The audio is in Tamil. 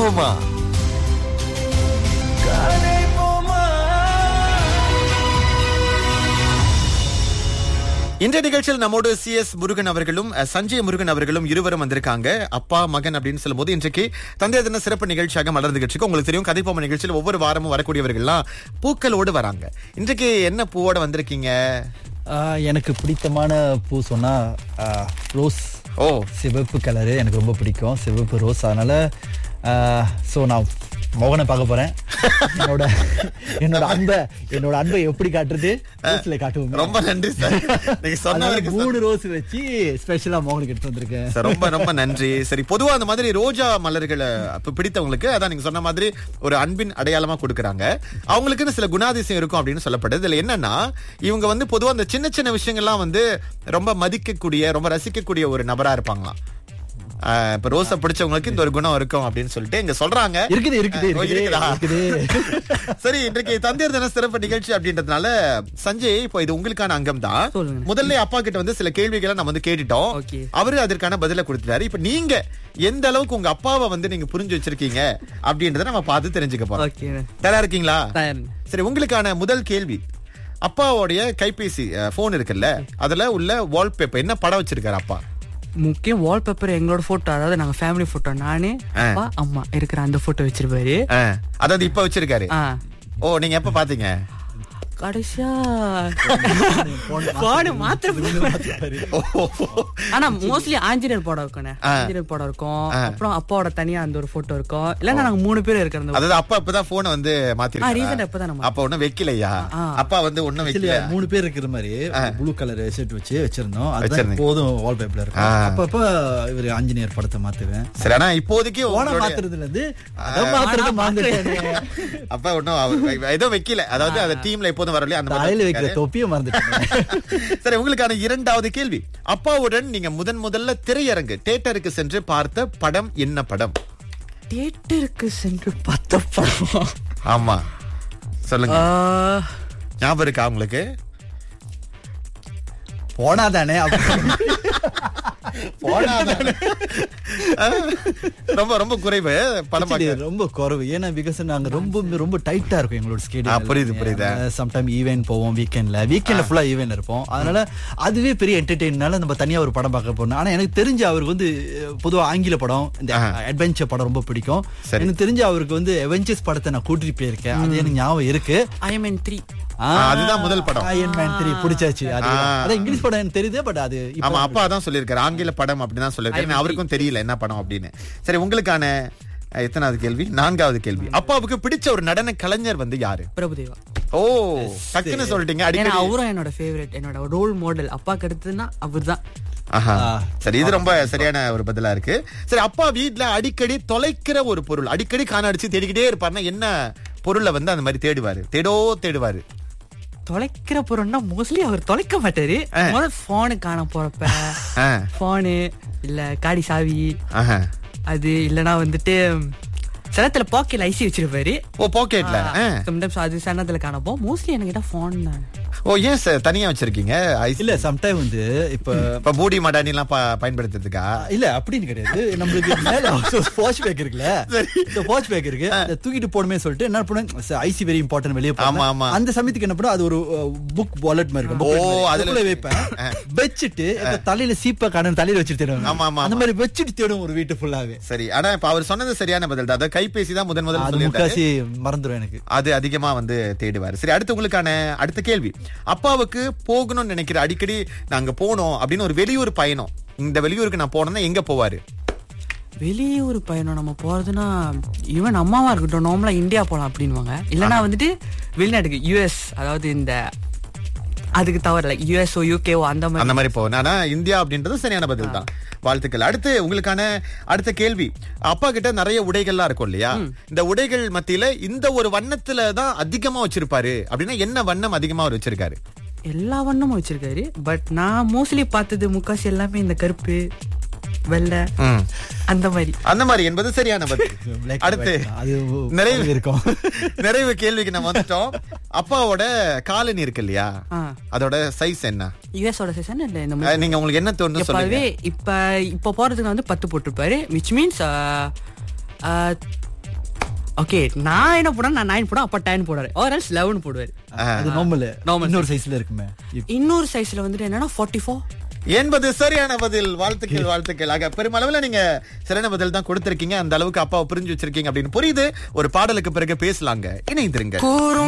போமா இன்றைய நிகழ்ச்சியில் நம்மோடு சி எஸ் முருகன் அவர்களும் அஹ், சஞ்சய் முருகன் அவர்களும் இருவரும் வந்திருக்காங்க அப்பா மகன் அப்படின்னு சொல்லும்போது இன்றைக்கு தந்தையர் தின சிறப்பு நிகழ்ச்சியாக மலர்ந்து நிகழ்ச்சிக்கு உங்களுக்கு தெரியும் கதைப்போம நிகழ்ச்சியில் ஒவ்வொரு வாரமும் வரக்கூடியவர்கள்லாம் பூக்களோடு வராங்க இன்றைக்கு என்ன பூவோட வந்திருக்கீங்க ஆஹ் எனக்கு பிடித்தமான பூ சொன்னா ஆஹ் ரோஸ் ஓ சிவப்பு கலரு எனக்கு ரொம்ப பிடிக்கும் சிவப்பு ரோஸ் அதனால ஸோ நான் மோகனை பார்க்க போறேன் என்னோட என்னோட அன்பை என்னோட அன்பை எப்படி காட்டுறது ரோஸ்ல காட்டுவோம் ரொம்ப நன்றி சார் நீங்க அதனால சொன்னதுக்கு மூணு ரோஸ் வச்சு ஸ்பெஷலா மோகனுக்கு எடுத்து வந்திருக்கேன் சார் ரொம்ப ரொம்ப நன்றி சரி பொதுவா அந்த மாதிரி ரோஜா மலர்களை அப்ப பிடித்தவங்களுக்கு அதான் நீங்க சொன்ன மாதிரி ஒரு அன்பின் அடையாளமா கொடுக்கறாங்க அவங்களுக்குன்னு சில குணாதிசயம் இருக்கும் அப்படின்னு சொல்லப்படுது இதுல என்னன்னா இவங்க வந்து பொதுவா அந்த சின்ன சின்ன விஷயங்கள்லாம் வந்து ரொம்ப மதிக்கக்கூடிய ரொம்ப ரசிக்கக்கூடிய ஒரு நபரா இருப்பாங்களாம் ஆஹ் இப்ப ரோஸ பிடிச்சவங்களுக்கு இந்த ஒரு குணம் இருக்கும் அப்படின்னு சொல்லிட்டு இங்க சொல்றாங்க இருக்குது இருக்குது ஓ, இருக்குது இருக்குதா? இருக்குது சரி இன்றைக்கு தந்தையர் தின சிறப்பு நிகழ்ச்சி அப்படின்றதுனால சஞ்சய் இப்போ இது உங்களுக்கான அங்கம் தான் சொல்லுங்க. முதல்ல அப்பா கிட்ட வந்து சில கேள்விகளை நம்ம வந்து கேட்டுட்டோம் Okay. அவரு அதற்கான பதில கொடுத்துட்டாரு இப்ப நீங்க எந்த அளவுக்கு உங்க அப்பாவை வந்து நீங்க புரிஞ்சு வச்சிருக்கீங்க அப்படின்றத நம்ம பார்த்து தெரிஞ்சுக்க போறோம் ஓகே தயாரா இருக்கீங்களா தயாருங்க சரி உங்களுக்கான முதல் கேள்வி அப்பாவோடைய கைபேசி போன் இருக்குல்ல அதுல உள்ள வால்பேப்பர் என்ன படம் வச்சிருக்காரு அப்பா முக்கியம் வால்பேப்பர் எங்களோட போட்டோ அதாவது நாங்க ஃபேமிலி போட்டோ நானு அப்பா அம்மா இருக்கிற அந்த போட்டோ வச்சிருப்பாரு ஆஹ், அதாவது இப்ப வச்சிருக்காரு ஆ ஓ நீங்க எப்ப பாத்தீங்க கடைசியா போன மாத்திர ஓ, ஆனா மோஸ்ட்லி ஆஞ்சநேயர் படம் இருக்குண்ணே ஆஞ்சநேயர் படம் இருக்கும் அப்புறம் அப்பாவோட தனியா அந்த ஒரு போட்டோ இருக்கும் இல்லன்னா நாங்க மூணு பேர் இருக்கிற அந்த அதாவது அப்பா இப்பதான் போனை வந்து ஆ மாத்திருக்காரு ரீசன் இப்பதான் நம்ம அப்ப ஒண்ணும் வைக்கலையா அப்பா வந்து ஒண்ணும் Actually, வைக்கல மூணு பேர் இருக்கிற மாதிரி ப்ளூ கலர் ஷர்ட் வச்சு வச்சிருந்தோம் அதுதான் வச்சிருந்தீங்க. போதும் வால்பேப்பர்ல இருக்கும் ஆ. அப்பப்ப இவர் ஆஞ்சநேயர் படத்தை மாத்துவேன் சரி ஆனா இப்போதைக்கு போன உங்களுடைய- மாத்துறதுல இருந்து அதை மாத்துறது மாந்துட்டேன் அப்பா ஒண்ணும் அவர் ஏதோ வைக்கல அதாவது அந்த டீம்ல எப்போதும் வரலையே அந்த மாதிரி தலையில வைக்கிற இருக்காரு. தொப்பியை மறந்துட்டேன் சரி உங்களுக்கான இரண்டாவது கேள்வி அப்பாவுடன் நீங்க முதன் முதல்ல திரையரங்கு தியேட்டருக்கு சென்று பார்த்த படம் என்ன படம் தியேட்டருக்கு சென்று பார்த்த படம் ஆமா சொல்லுங்க ஆ, ஞாபகம் இருக்கா உங்களுக்கு போனாதானே போனாதானே? ரொம்ப ரொம்ப குறைவு படம் Actually, பார்க்க ரொம்ப குறைவு ஏன்னா பிகாஸ் நாங்க ரொம்ப ரொம்ப டைட்டா இருக்கும் எங்களோட ஆ, புரியுது, புரியுது. ஸ்கேடியூல் சம்டைம் ஈவென்ட் போவோம் வீக்கெண்ட்ல வீக்கெண்ட்ல ஃபுல்லா ஈவென்ட் இருப்போம் அதனால அதுவே பெரிய என்டர்டெயின்னால நம்ம தனியா ஒரு படம் பார்க்க போறோம் ஆனா எனக்கு தெரிஞ்ச அவருக்கு வந்து அஹ், பொதுவா ஆங்கில படம் இந்த அட்வென்ச்சர் படம் ரொம்ப பிடிக்கும் சரி. எனக்கு தெரிஞ்ச அவருக்கு வந்து அவெஞ்சர்ஸ் படத்தை நான் கூட்டிட்டு போயிருக்கேன் அது எனக்கு ஞாபகம் இருக்கு I am in three. ஆ, அதுதான் முதல் படம். அயன் மேன் த்ரீ பிடிச்சாச்சு அது ஆ. அதான் இங்கிலீஷ் படம் எனக்கு தெரியுது பட் அது இப்ப- ஆமா அப்பா தான் சொல்லியிருக்காரு ஆங்கில படம் அப்படிதான் சொல்லியிருக்காரு அவருக்கும் தெரியல என்ன படம் அப்படின்னு சரி உங்களுக்கான அஹ், எத்தனாவது கேள்வி நான்காவது கேள்வி அப்பாவுக்கு பிடிச்ச ஒரு நடன கலைஞர் வந்து யாரு பிரபுதேவா ஓ டக்குன்னு சொல்லிட்டீங்க ஏன்னா அடிக்கடி அவரும் என்னோட ஃபேவரட் என்னோட ரோல் மாடல் அப்பாக்கு அடுத்ததுன்னா அவர்தான் ஆஹா. சரி இது ரொம்ப சரியான ஒரு பதிலா இருக்கு சரி அப்பா வீட்ல அடிக்கடி தொலைக்கிற ஒரு பொருள் அடிக்கடி காண அடிச்சு தேடிக்கிட்டே இருப்பாருன்னா என்ன பொருளை வந்து அந்த மாதிரி தேடுவாரு தேடோ தேடுவாரு தொலைக்கிற பொருள்னா மோஸ்ட்லி அவர் தொலைக்க மாட்டாரு முதல்ல போனு காண போறப்ப ஆ, போனு இல்ல காடி சாவி ஆஹா. அது இல்லனா வந்துட்டு சிலத்துல பாக்கெட்ல ஐசி வச்சிருப்பாரு ஓ பாக்கெட்ல சம்டைம்ஸ் அது சன்னத்துல காணப்போம் மோஸ்ட்லி எனக்கு போன் தான் ஓ ஏன் சார் தனியா வச்சிருக்கீங்க ஐஸ் இல்ல சம்டைம் வந்து இப்ப இப்ப பூடி மடானி எல்லாம் ப- பயன்படுத்துறதுக்கா இல்ல அப்படின்னு கிடையாது நம்மளுக்கு மேல வாட்ச் பேக் இருக்குல்ல இந்த வாட்ச் பேக் இருக்கு அதை தூக்கிட்டு போடுமே சொல்லிட்டு என்ன பண்ணுவேன் ஐசி வெரி இம்பார்ட்டன்ட் வெளியே ஆமா, ஆமா. போறேன் அந்த சமயத்துக்கு என்ன பண்ணும் அது ஒரு புக் வாலெட் மாதிரி இருக்கும் ஓ, booklet மாதிரி. அதுல அதுக்குள்ள வைப்பேன் வச்சுட்டு இப்ப தலையில சீப்பா காணும் தலையில வச்சுட்டு தேடுவேன் ஆமா, ஆமா, அந்த மாதிரி வச்சுட்டு தேடும் ஒரு வீட்டு ஃபுல்லாவே சரி ஆனா இப்ப அவர் சொன்னது சரியான பதில் தான் அதாவது கைபேசி தான் முதன் முதல் அது சொல்லியிருக்காரு முக்காசி மறந்துடும் எனக்கு அது அதிகமா வந்து தேடுவாரு சரி அடுத்து உங்களுக்கான அடுத்த கேள்வி அப்பாவுக்கு போகணும்னு நினைக்கிற அடிக்கடி நாங்க போனோம் அப்படின்னு ஒரு வெளியூர் பயணம் இந்த வெளியூருக்கு நான் போனேன்னா எங்க போவாரு வெளியூர் பயணம் நம்ம போறதுன்னா ஈவன் அம்மாவா இருக்கட்டும் நார்மலா இந்தியா போலாம் அப்படின்வாங்க இல்லனா வந்துட்டு வெளிநாட்டுக்கு யுஎஸ் அதாவது இந்த அதுக்கு தவிர லைக் யுஎஸ்ஓ யூகேஓ அந்த மாதிரி அந்த மாதிரி போவேன் ஆனா இந்தியா அப்படின்றது சரியான பதில் தான் வாழ்த்துக்கள் அடுத்து உங்களுக்கான அடுத்த கேள்வி அப்பா கிட்ட நிறைய உடைகள்லாம் இருக்கும் இல்லையா இந்த உடைகள் மத்தியில இந்த ஒரு வண்ணத்துல தான் அதிகமா வச்சிருப்பாரு அப்படின்னா என்ன வண்ணம் அதிகமா அவர் வச்சிருக்காரு எல்லா வண்ணமும் வச்சிருக்காரு பட் நான் மோஸ்ட்லி பார்த்தது முக்காசி எல்லாமே இந்த கருப்பு வெள்ளை ம். அந்த மாதிரி அந்த மாதிரி என்பது சரியான பதில் Black அடுத்து white. அது நிறைவு இருக்கும் நிறைவு கேள்விக்கு நம்ம வந்துட்டோம் அப்பாவோட காலனி இருக்கு இல்லையா ஆ. அதோட சைஸ் என்ன யுஎஸோட சீசன் இல்ல இந்த அஹ், மாதிரி நீங்க உங்களுக்கு என்ன தோணுது சொல்லுங்க எப்பவே இப்ப இப்ப போறதுக்கு வந்து பத்து போட்டிருப்பாரு விச் மீன்ஸ் ஓகே நான் என்ன போடுறேன் நான் நைன் போடுவேன் அப்பா டென் போடுவாரு ஒரு எல்ஸ் லெவன் போடுவாரு அது நார்மல் Normal இன்னொரு சைஸ்ல இருக்குமே இன்னொரு சைஸ்ல வந்துட்டு என்னன்னா ஃபார்ட்டி ஃபோர் என்பது சரியான பதில் வாழ்த்துக்கள் வாழ்த்துக்கள் ஆக பெருமளவுல நீங்க சரியான பதில் தான் கொடுத்திருக்கீங்க அந்த அளவுக்கு அப்பாவை புரிஞ்சு வச்சிருக்கீங்க அப்படின்னு புரியுது ஒரு பாடலுக்கு பிறகு பேசலாங்க இணைந்திருங்க கூறும்